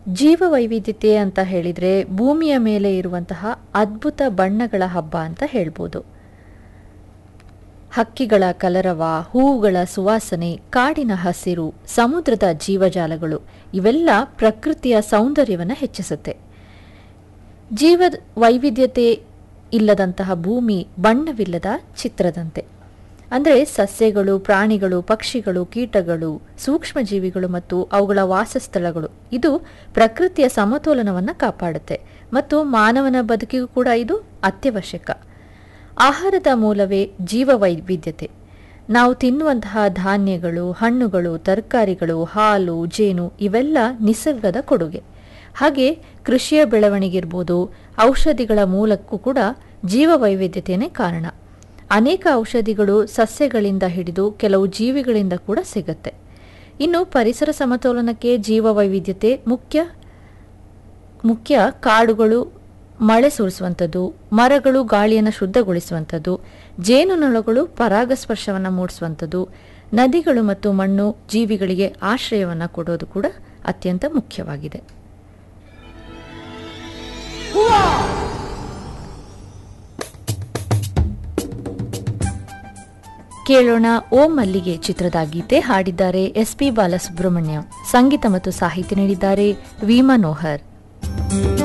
ಜೀವ ವೈವಿಧ್ಯತೆ ಅಂತ ಹೇಳಿದರೆ ಭೂಮಿಯ ಮೇಲೆ ಇರುವಂತಹ ಅದ್ಭುತ ಬಣ್ಣಗಳ ಹಬ್ಬ ಅಂತ ಹೇಳ್ಬೋದು ಹಕ್ಕಿಗಳ ಕಲರವ ಹೂವುಗಳ ಸುವಾಸನೆ ಕಾಡಿನ ಹಸಿರು ಸಮುದ್ರದ ಜೀವಜಾಲಗಳು ಇವೆಲ್ಲ ಪ್ರಕೃತಿಯ ಸೌಂದರ್ಯವನ್ನು ಹೆಚ್ಚಿಸುತ್ತೆ ಜೀವ ವೈವಿಧ್ಯತೆ ಇಲ್ಲದಂತಹ ಭೂಮಿ ಬಣ್ಣವಿಲ್ಲದ ಚಿತ್ರದಂತೆ ಅಂದರೆ ಸಸ್ಯಗಳು ಪ್ರಾಣಿಗಳು ಪಕ್ಷಿಗಳು ಕೀಟಗಳು ಸೂಕ್ಷ್ಮಜೀವಿಗಳು ಮತ್ತು ಅವುಗಳ ವಾಸಸ್ಥಳಗಳು ಇದು ಪ್ರಕೃತಿಯ ಸಮತೋಲನವನ್ನು ಕಾಪಾಡುತ್ತೆ ಮತ್ತು ಮಾನವನ ಬದುಕಿಗೂ ಕೂಡ ಇದು ಅತ್ಯವಶ್ಯಕ ಆಹಾರದ ಮೂಲವೇ ಜೀವ ವೈವಿಧ್ಯತೆ ನಾವು ತಿನ್ನುವಂತಹ ಧಾನ್ಯಗಳು ಹಣ್ಣುಗಳು ತರಕಾರಿಗಳು ಹಾಲು ಜೇನು ಇವೆಲ್ಲ ನಿಸರ್ಗದ ಕೊಡುಗೆ ಹಾಗೆ ಕೃಷಿಯ ಬೆಳವಣಿಗೆ ಇರ್ಬೋದು ಔಷಧಿಗಳ ಮೂಲಕ್ಕೂ ಕೂಡ ಜೀವ ವೈವಿಧ್ಯತೆಯೇ ಕಾರಣ ಅನೇಕ ಔಷಧಿಗಳು ಸಸ್ಯಗಳಿಂದ ಹಿಡಿದು ಕೆಲವು ಜೀವಿಗಳಿಂದ ಕೂಡ ಸಿಗುತ್ತೆ ಇನ್ನು ಪರಿಸರ ಸಮತೋಲನಕ್ಕೆ ಜೀವ ವೈವಿಧ್ಯತೆ ಮುಖ್ಯ ಮುಖ್ಯ ಕಾಡುಗಳು ಮಳೆ ಸುರಿಸುವಂಥದ್ದು ಮರಗಳು ಗಾಳಿಯನ್ನು ಶುದ್ಧಗೊಳಿಸುವಂಥದ್ದು ಜೇನುನೊಣಗಳು ಪರಾಗಸ್ಪರ್ಶವನ್ನು ಮೂಡಿಸುವಂಥದ್ದು ನದಿಗಳು ಮತ್ತು ಮಣ್ಣು ಜೀವಿಗಳಿಗೆ ಆಶ್ರಯವನ್ನು ಕೊಡೋದು ಕೂಡ ಅತ್ಯಂತ ಮುಖ್ಯವಾಗಿದೆ ಕೇಳೋಣ ಓ ಮಲ್ಲಿಗೆ ಚಿತ್ರದ ಗೀತೆ ಹಾಡಿದ್ದಾರೆ ಎಸ್ ಪಿ ಬಾಲಸುಬ್ರಹ್ಮಣ್ಯಂ ಸಂಗೀತ ಮತ್ತು ಸಾಹಿತ್ಯ ನೀಡಿದ್ದಾರೆ ವಿ ಮನೋಹರ್